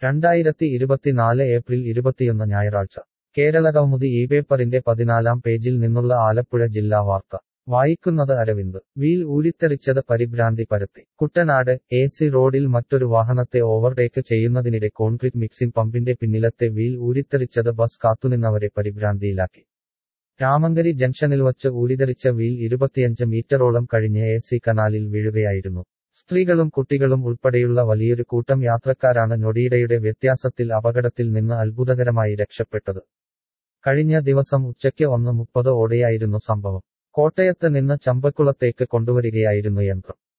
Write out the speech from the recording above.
രണ്ടായിരത്തി ഇരുപത്തിനാല് ഏപ്രിൽ ഇരുപത്തിയൊന്ന് ഞായറാഴ്ച കേരള കൗമുദി ഈ പേപ്പറിന്റെ പതിനാലാം പേജിൽ നിന്നുള്ള ആലപ്പുഴ ജില്ലാ വാർത്ത വായിക്കുന്നത് അരവിന്ദ് വീൽ ഊരിത്തെറിച്ചത് പരിഭ്രാന്തി പരത്തി കുട്ടനാട് എ സി റോഡിൽ മറ്റൊരു വാഹനത്തെ ഓവർടേക്ക് ചെയ്യുന്നതിനിടെ കോൺക്രീറ്റ് മിക്സിംഗ് പമ്പിന്റെ പിന്നിലത്തെ വീൽ ഊരിത്തെറിച്ചത് ബസ് കാത്തുനിന്നവരെ പരിഭ്രാന്തിയിലാക്കി രാമങ്കരി ജംഗ്ഷനിൽ വച്ച് ഊരിതെറിച്ച വീൽ ഇരുപത്തിയഞ്ച് മീറ്ററോളം കഴിഞ്ഞ് എ സി കനാലിൽ വീഴുകയായിരുന്നു സ്ത്രീകളും കുട്ടികളും ഉൾപ്പെടെയുള്ള വലിയൊരു കൂട്ടം യാത്രക്കാരാണ് ഞൊടിയിടയുടെ വ്യത്യാസത്തിൽ അപകടത്തിൽ നിന്ന് അത്ഭുതകരമായി രക്ഷപ്പെട്ടത് കഴിഞ്ഞ ദിവസം ഉച്ചയ്ക്ക് ഒന്ന് മുപ്പത് ഓടെയായിരുന്നു സംഭവം കോട്ടയത്ത് നിന്ന് ചമ്പക്കുളത്തേക്ക് കൊണ്ടുവരികയായിരുന്നു യന്ത്രം